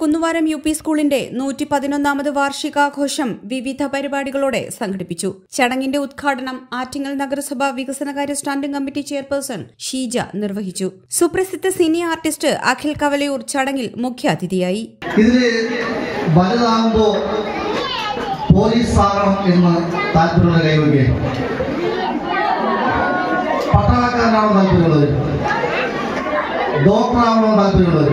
കുന്നുവാരം U P സ്കൂളിന്റെ നൂറ്റി പതിനൊന്നാമത് വാർഷികാഘോഷം വിവിധ പരിപാടികളോടെ സംഘടിപ്പിച്ചു ചടങ്ങിന്റെ ഉദ്ഘാടനം ആറ്റിങ്ങൽ നഗരസഭ വികസനകാര്യ സ്റ്റാൻഡിംഗ് കമ്മിറ്റി ചെയർപേഴ്സൺ ഷീജ നിർവഹിച്ചു സുപ്രസിദ്ധ സിനി ആർട്ടിസ്റ്റ് അഖിൽ കവലയൂർ ചടങ്ങിൽ മുഖ്യാതിഥിയായി ഇതില് വലുതാകുമ്പോ പോലീസ് ആകണം എന്ന് താല്പര്യമുള്ള കൈവയ്ക്കുക പട്ടാളക്കാരനാണോ താല്പര്യമുള്ളത് ഡോക്ടറാണോ താല്പര്യമുള്ളത്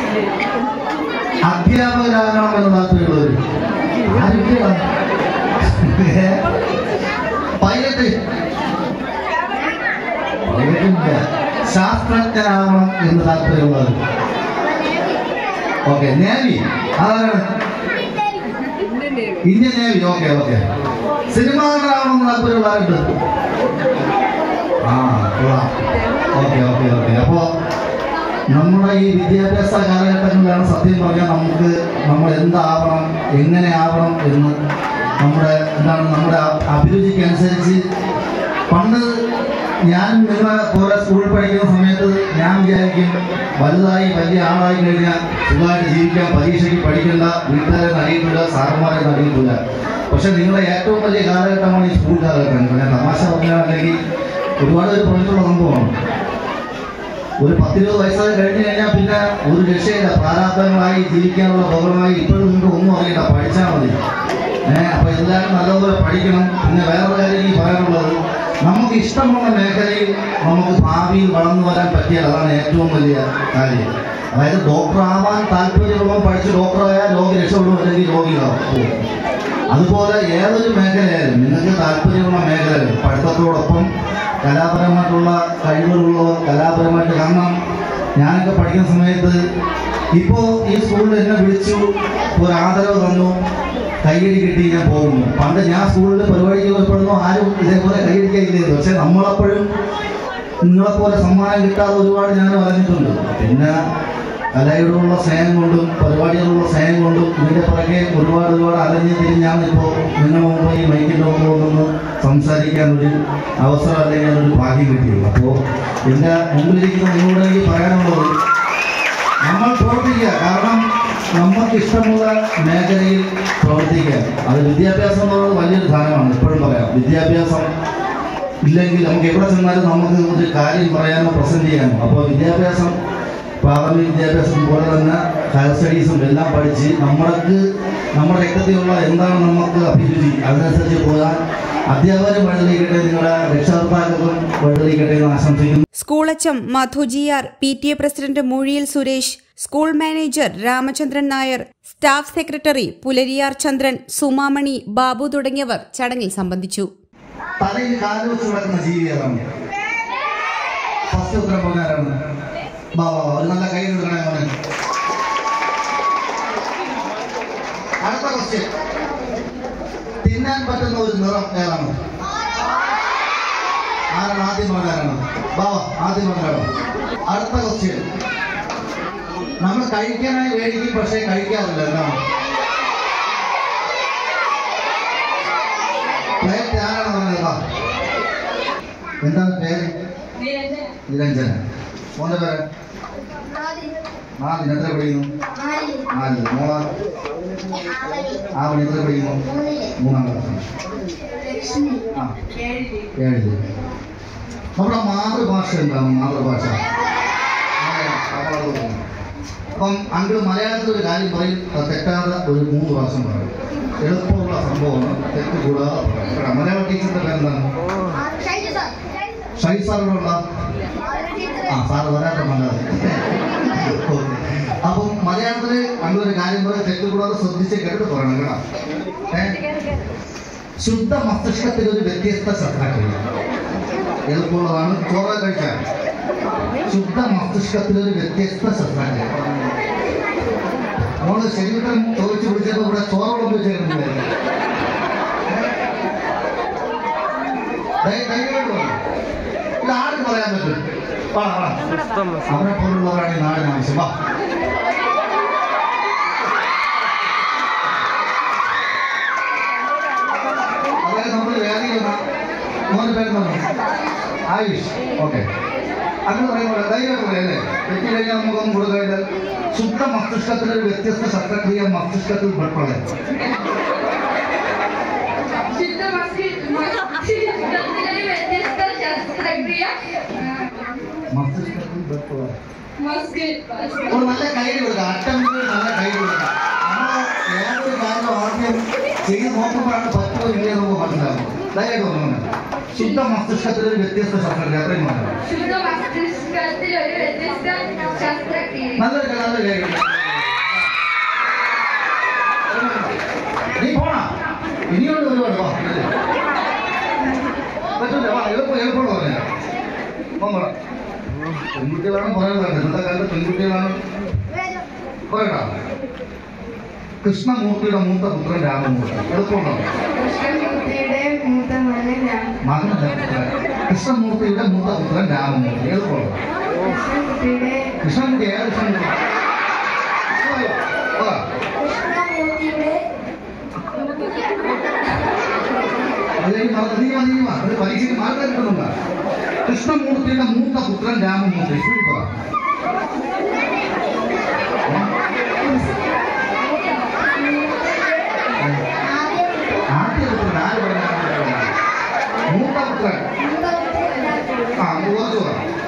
അധ്യാപകരാകണം എന്ന് താല്പര്യമുള്ളത് ആരൊക്കെയാണ് ഏ? പൈലറ്റ് പൈലറ്റില്ല ശാസ്ത്രജ്ഞനാകണം എന്ന് താല്പര്യമുള്ളത് ഓക്കെ നേവി അതാണ് ഇന്ത്യൻ നേവി ഓക്കെ ഓക്കെ സിനിമാകാരനാവണമെന്ന് താല്പര്യമുള്ള ആരുണ്ട് ആ കൊള്ളാം ഓക്കെ ഓക്കെ ഓക്കെ അപ്പോൾ നമ്മുടെ ഈ വിദ്യാഭ്യാസ കാലഘട്ടങ്ങളിലാണ് സത്യം പറഞ്ഞാൽ നമുക്ക് നമ്മൾ എന്താവണം എങ്ങനെ ആവണം എന്ന് നമ്മുടെ എന്താണ് നമ്മുടെ അ- അഭിരുചിക്കനുസരിച്ച് പണ്ട് ഞാൻ നിങ്ങളെ പോലെ സ്കൂളിൽ പഠിക്കുന്ന സമയത്ത് ഞാൻ വിചാരിക്കും വലുതായി വലിയ ആളായി കഴിഞ്ഞാൽ സുഖമായിട്ട് ജീവിക്കാൻ പരീക്ഷയ്ക്ക് പഠിക്കേണ്ട വീട്ടുകാരെ നടിയിട്ടില്ല സാറന്മാരെ നടിയിട്ടില്ല പക്ഷെ നിങ്ങളുടെ ഏറ്റവും വലിയ കാലഘട്ടമാണ് ഈ സ്കൂൾ കാലഘട്ടം ഞാൻ തമാശ പറഞ്ഞാൽ അല്ലെങ്കിൽ ഒരുപാട് പേര് പറഞ്ഞിട്ടുള്ള സംഭവമാണ് ഒരു പത്തിരുപത് വയസ്സൊക്കെ കഴിഞ്ഞ് കഴിഞ്ഞാൽ പിന്നെ ഒരു രക്ഷയില്ല പ്രാരാബ്ദങ്ങളായി ജീവിക്കാനുള്ള പൗരമായി ഇപ്പോഴും നിങ്ങൾക്ക് ഒന്നും അറിയണ്ട പഠിച്ചാൽ മതി ഏഹ് അപ്പൊ എല്ലാവരും നല്ലതുപോലെ പഠിക്കണം പിന്നെ വേറൊരു കാര്യം എനിക്ക് പറയാനുള്ളത് നമുക്ക് ഇഷ്ടമുള്ള മേഖലയിൽ നമുക്ക് ഭാവിയിൽ വളർന്നു വരാൻ പറ്റിയാൽ അതാണ് ഏറ്റവും വലിയ കാര്യം അതായത് ഡോക്ടർ ആവാൻ താല്പര്യമുള്ളവൻ പഠിച്ച് ഡോക്ടറായാൽ രോഗി രക്ഷപ്പെടും അല്ലെങ്കിൽ രോഗികളാവും പോകും അതുപോലെ ഏതൊരു മേഖലയായാലും നിങ്ങൾക്ക് താല്പര്യമുള്ള മേഖലകൾ പഠിത്തത്തോടൊപ്പം കലാപരമായിട്ടുള്ള കഴിവുകളുള്ളവർ കലാപരമായിട്ട് കാരണം ഞാനൊക്കെ പഠിക്കുന്ന സമയത്ത് ഇപ്പോൾ ഈ സ്കൂളിൽ എന്നെ വിളിച്ചു ഒരു ആദരവ് തന്നു കയ്യടി കിട്ടി ഞാൻ പോകുന്നു പണ്ട് ഞാൻ സ്കൂളിൽ പരിപാടിക്ക് പോയപ്പോഴൊന്നും ആരും ഇതേപോലെ കൈയടിക്കാനില്ലായിരുന്നു പക്ഷെ നമ്മളെപ്പോഴും നിങ്ങളെപ്പോലെ സമ്മാനം കിട്ടാതെ ഒരുപാട് ഞാൻ പറഞ്ഞിട്ടുണ്ട് പിന്നെ കലയോടുള്ള സ്നേഹം കൊണ്ടും പരിപാടിയോടുള്ള സ്നേഹം കൊണ്ടും ഇതിൻ്റെ പുറകെ ഒരുപാട് ഒരുപാട് അലഞ്ഞ് തിരിഞ്ഞാണ് ഇപ്പോൾ നിങ്ങൾ മുമ്പ് ഈ മൈക്കിൻ്റെ മുമ്പ് നിന്ന് സംസാരിക്കാൻ ഒരു അവസരം അല്ലെങ്കിൽ ഒരു ഭാഗ്യം കിട്ടിയത് അപ്പോൾ എൻ്റെ മുമ്പിലിരിക്കുന്ന നിങ്ങളോട് എനിക്ക് പറയാനുള്ളത് നമ്മൾ പ്രവർത്തിക്കുക കാരണം നമുക്ക് ഇഷ്ടമുള്ള മേഖലയിൽ പ്രവർത്തിക്കുക അത് വിദ്യാഭ്യാസം എന്ന് പറയുന്നത് വലിയൊരു ധാരണമാണ് എപ്പോഴും പറയാം വിദ്യാഭ്യാസം ഇല്ലെങ്കിൽ നമുക്ക് എവിടെ ചെന്നാലും നമുക്ക് ഒരു കാര്യം പറയാനോ പ്രസന്റ് ചെയ്യാനോ അപ്പോൾ വിദ്യാഭ്യാസം പ്രാഥമിക വിദ്യാഭ്യാസം പോലെ തന്നെ ഹയർ സ്റ്റഡീസും എല്ലാം പഠിച്ച് നമ്മൾക്ക് നമ്മുടെ രക്തത്തിലുള്ള എന്താണ് നമുക്ക് അഭിരുചി അതിനനുസരിച്ച് പോകാൻ അധ്യാപകരും വഴിതെളിയിക്കട്ടെ നിങ്ങളുടെ രക്ഷകർത്താക്കൾക്കും വഴിതെളിയിക്കട്ടെ എന്ന് ആശംസിക്കുന്നു school H M Madhu G R P T A president Moozhiyil Suresh school manager Ramachandran Nair staff secretary Pulariyar Chandran Sumamani Babu തുടങ്ങിയവർ ചടങ്ങിൽ സംബന്ധിച്ചു തലയിൽ കാല് വെച്ച് കിടക്കുന്ന ജീവി ഏതാണ് ഫസ്റ്റ് ഉത്തരം പറഞ്ഞാരാണ് വാ വാ വാ ഒരു നല്ല കൈ എടുക്കണേ മോനെ അടുത്ത ക്വസ്റ്റ്യൻ തിന്നാൻ പറ്റുന്ന ഒരു നിറം ഏതാണ് ആരാണ് ആദ്യം പറഞ്ഞാരാണ് വാ വാ ആദ്യം പറഞ്ഞാരോ അടുത്ത ക്വസ്റ്റ്യൻ നമ്മൾ കഴിക്കാനായി മേടിക്കും പക്ഷേ കഴിക്കാറില്ല എന്താണ് പ്ലേറ്റ് ആരാണ് പറഞ്ഞത് വാ എന്താണ് പേര് നിരഞ്ജന മോന്റെ പേര് നാലിന് എത്ര പഠിക്കുന്നു നാല് മോള ആവണി എത്ര പഠിക്കുന്നു മൂന്നാം ക്ലാസ് ആ ഏഴില് നമ്മുടെ മാതൃഭാഷ എന്താണ് മാതൃഭാഷ മലയാളം. അപ്പോൾ അത് നോക്കണം. അപ്പം അങ്കിൾ മലയാളത്തിൽ ഒരു കാര്യം പറയും അത് തെറ്റാതെ ഒരു മൂന്ന് പ്രാവശ്യം പറയും എളുപ്പമുള്ള സംഭവമാണ് തെറ്റ് കൂടാതെ പറയും കേട്ടോ. മലയാള ടീച്ചറിന്റെ പേരെന്താണ് ഷൈ സാറിനുള്ള ആ സാറ് വരാത്ത മലയാളം അപ്പം മലയാളത്തില് അങ്കിൾ ഒരു കാര്യം പറയും തെറ്റ് കൂടാതെ ശ്രദ്ധിച്ച് കേട്ട് പറയണം കേട്ടോ ഏ? ശുദ്ധ മസ്തിഷ്കത്തിൽ ഒരു വ്യത്യസ്ത ശ്രദ്ധാക്രിയ എളുപ്പമുള്ളതാണ് ചോറ് കഴിക്കാൻ ശുദ്ധ മസ്തിഷ്കത്തിൽ ഒരു വ്യത്യസ്ത ശ്രദ്ധാക്രിയ മോള് ശരീരത്തിൽ ചോദിച്ചു പിടിച്ചപ്പോ ഇവിടെ ചോറോളം വെച്ചിരുന്നില്ല ഇത് ആരും പറയാൻ പറ്റും വാ, വാ. അവരെ പോലുള്ളവരാണ് ഈ നാടിന് ആവശ്യം വാ അതായത് നമ്മൾ വേദിയിൽ മോന്റെ പേര് ആയുഷ് ഓക്കെ അങ്ങനെ പറയുമ്പോൾ ധൈര്യമായിട്ട് പറയല്ലേ തെറ്റി കഴിഞ്ഞാൽ നമുക്കൊന്നും കൊടുക്കാനില്ല ശുദ്ധ മസ്തിഷ്കത്തിൽ ഒരു വ്യത്യസ്ത ശസ്ത്രക്രിയ മസ്തിഷ്കത്തിൽ പ്രളയം ശുദ്ധ മസ്തിഷ്കത്തിലെ വ്യത്യസ്ത ശസ്ത്രക്രിയ മസ്തിഷ്കത്തിൽ പ്രളയം മസ്ക് ഒരു നല്ല കൈ കൊടുക്കുക അറ്റംബിൾ നല്ല കൈ കൊടുക്കുക നമ്മൾ ഏതൊരു കാര്യം ആദ്യം ചെയ്ത് നോക്കുമ്പോഴാണ് പറ്റുമോ ഇല്ലയോ നമുക്ക് മനസ്സിലാവും ധൈര്യമായിട്ട് പറഞ്ഞു ശുദ്ധ മസ്തിഷ്കത്തിൽ ഒരു വ്യത്യസ്ത ശസ്ത്രക്രിയ അത്രയും പറഞ്ഞു ശുദ്ധ മസ്തിഷ്കത്തിൽ ഒരു വ്യത്യസ്ത ശസ്ത്രക്രിയ നല്ലൊരു കൈ നല്ലൊരു കൈ കൊടുക്കുക. നീ പോണാ ഇനിയുണ്ട് ഒരുപാട് വാ പറ്റൂല വാ എളുപ്പം എളുപ്പമുള്ള പറഞ്ഞാ പോകാം പെൺകുട്ടികളാണ് പറയുന്നത് ഇന്നത്തെ കാലത്ത് പെൺകുട്ടികളാണ് പറയട്ടാ കൃഷ്ണമൂർത്തിയുടെ മൂത്ത പുത്രൻ രാമമൂർത്തി എളുപ്പമുണ്ടോ കൃഷ്ണമൂർത്തിയുടെ മൂത്ത മകൻ രാമ മകനല്ല പുത്രൻ കൃഷ്ണമൂർത്തിയുടെ മൂത്ത പുത്രൻ രാമമൂർത്തി എളുപ്പമുണ്ടോ കൃഷ്ണമൂർത്തിയുടെ കൃഷ്ണമൂർത്തി ഏത് കൃഷ്ണമൂർത്തി പറയോ? പറ. കൃഷ്ണമൂർത്തിയുടെ അത് കഴിഞ്ഞ് മറ- നീ വാ, നീ വാ. അത് പരീക്ഷയ്ക്ക് മാർക്ക് കിട്ടുന്നുണ്ടാ കൃഷ്ണമൂർത്തിയുടെ മൂത്ത പുത്രൻ രാമമൂർത്തി സ്പീഡിൽ പറ ആദ്യ പുത്രൻ ആര് പറഞ്ഞ മൂത്ത പുത്രൻ ആ കുറച്ച്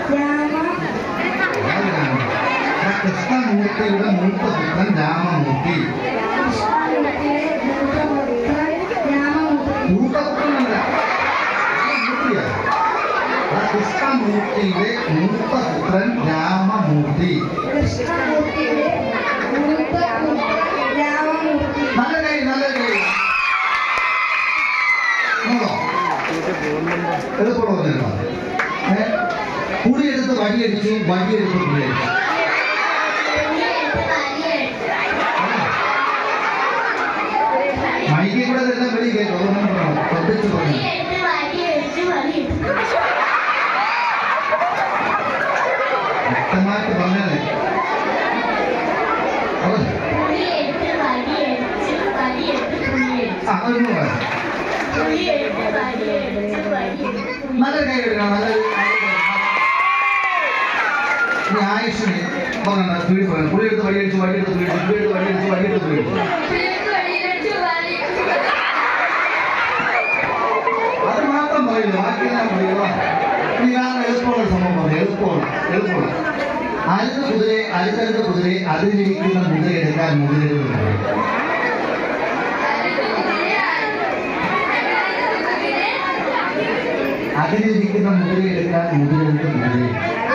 പറ കൃഷ്ണമൂർത്തിയുടെ മൂത്ത പുത്രൻ രാമമൂർത്തി മൂത്തപുത്രനല്ല മൂർത്തിയാ ആ കൃഷ്ണമൂർത്തിയുടെ മൂത്ത പുത്രൻ രാമമൂർത്തി നല്ല കൈ നല്ല കൈ നോക്കോ എളുപ്പമുള്ള പറഞ്ഞോ ഏ കുടിയെടുത്ത് വടിയടിച്ചു വടിയെടുത്ത് കുടിയടിച്ചു മൈക്കിൽ കൂടെ തന്നെ വെളി കേട്ടോ ഒന്നും പറയണം ശ്രദ്ധിച്ചു പറഞ്ഞു വ്യക്തമായിട്ട് പറഞ്ഞാലേ അത് ആ അതൊന്നും പറയാം നല്ല കൈ എടുക്കണം നല്ല ഈ ആയുഷിന് പറഞ്ഞ സ്പീഡ് പറയാം പുളിയെടുത്ത് വടിയടിച്ച് വടിയെടുത്ത് വീടിച്ചു പുളിയെടുത്ത് വടിയടിച്ച് വടിയെടുത്ത് വീടിച്ചു അത് മാത്രം പറയില്ല ബാക്കിയെല്ലാം പറയുക ഇനി കാരണം എളുപ്പമുള്ള സംഭവം പറഞ്ഞു എളുപ്പമാണ് എളുപ്പമാണ് അരുത് കുതിരെ അരുതരുത് കുതിരെ അതിലിരിക്കുന്ന മുതിര എടുക്കാൻ മുതിരരുത് അതിലിരിക്കുന്ന മുതിര എടുക്കാൻ മുതിരരുത് മുതിര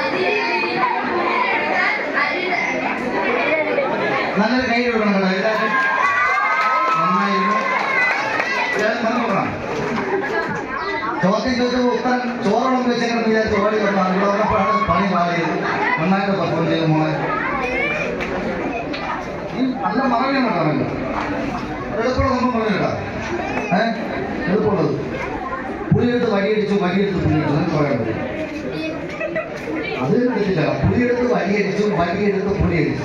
നല്ലൊരു കൈ കൊടുക്കണം കേട്ടോ എല്ലാവരും നന്നായിരുന്നു എല്ലാവരും പറഞ്ഞു കൊടുക്കണം ചോദ്യം ചോദിച്ച ഉത്തരം ചോറോളം വെച്ചെങ്ങനെ വിചാരിച്ച് ഓടി വന്നാൽ ഇവിടെ വന്നപ്പോഴാണ് പണി മാറിയത് നന്നായിട്ട് പെർഫോം ചെയ്ത് മോളെ നീ നല്ല മറവിയാണ് കേട്ടോ അവന്. എളുപ്പമുള്ള സംഭവം പറഞ്ഞു കേട്ടോ ഏഹ് എളുപ്പമുള്ളത് പുളിയെടുത്ത് വടിയടിച്ചു വടിയെടുത്ത് പുളിയടിച്ചു എന്ന് പറയാൻ പറ്റും അത് തെറ്റില്ല പുളിയെടുത്ത് വടിയടിച്ചു വടിയെടുത്ത് പുളിയടിച്ചു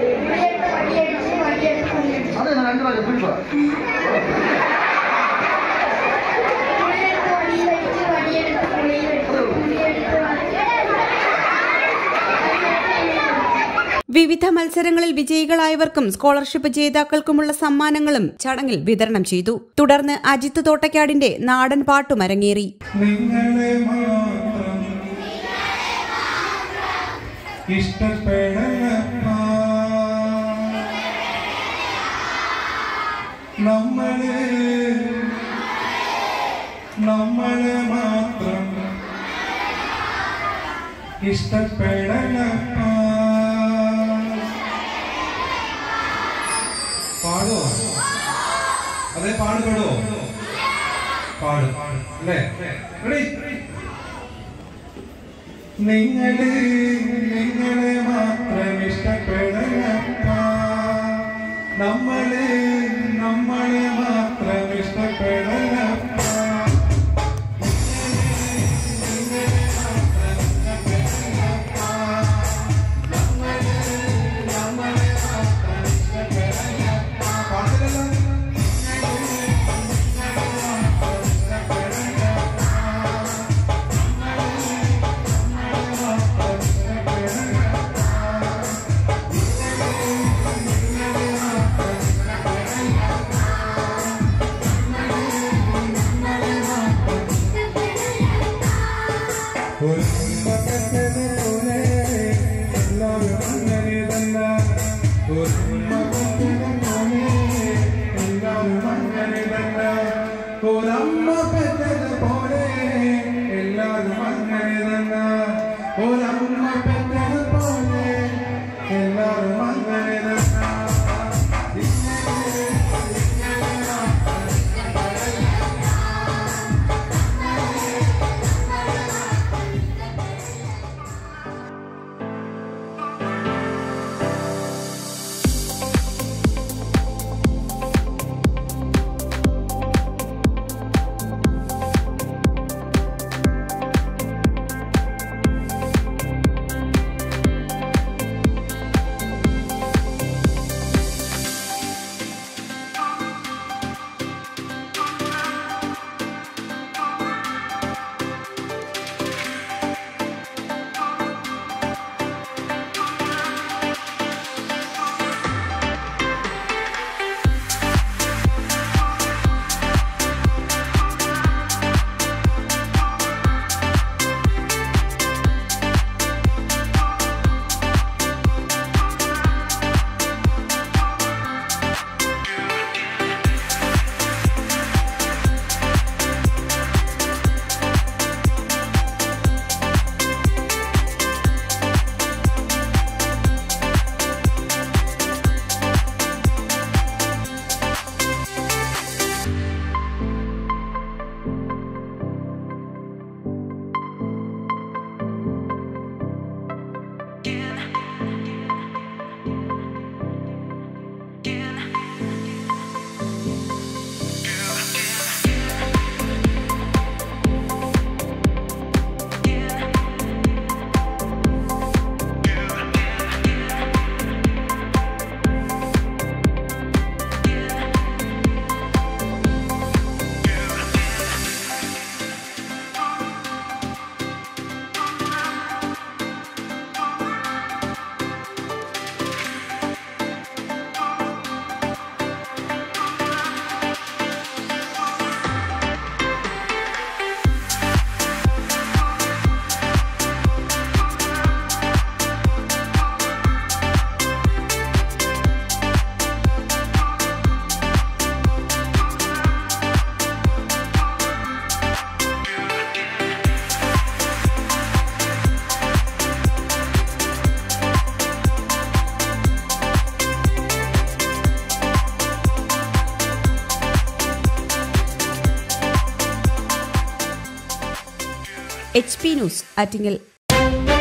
അതെ ഞാൻ രണ്ടു പ്രാവശ്യം പുളി പറ വിവിധ മത്സരങ്ങളിൽ വിജയികളായവർക്കും സ്കോളർഷിപ്പ് ജേതാക്കൾക്കുമുള്ള സമ്മാനങ്ങളും ചടങ്ങിൽ വിതരണം ചെയ്തു തുടർന്ന് അജിത്ത് തോട്ടക്കാടിന്റെ നാടൻ പാട്ടും അരങ്ങേറി നിങ്ങളെ മാത്രം ഇഷ്ടപ്പെടലപ്പ നമ്മളെ നമ്മളെ മാത്രം ഇഷ്ടപ്പെടലപ്പ പാടോ അതെ പാടുപെടോ പാട് അല്ലേ റെഡി നിങ്ങളെ നിങ്ങളെ മാത്രം ഇഷ്ടപ്പെടലപ്പ നമ്മളെ നമ്മളെ മാത്രം ഇഷ്ടപ്പെടലപ്പ പാട്ടിലെല്ലാം ഒരമ്മ പെറ്റത് പോലെ എല്ലാരും അങ്ങനെ തന്നെ ഒരമ്മ പെറ്റത് പോലെ എല്ലാരും അങ്ങനെ തന്നെ എച്ച് പി ന്യൂസ് ആറ്റിങ്ങൽ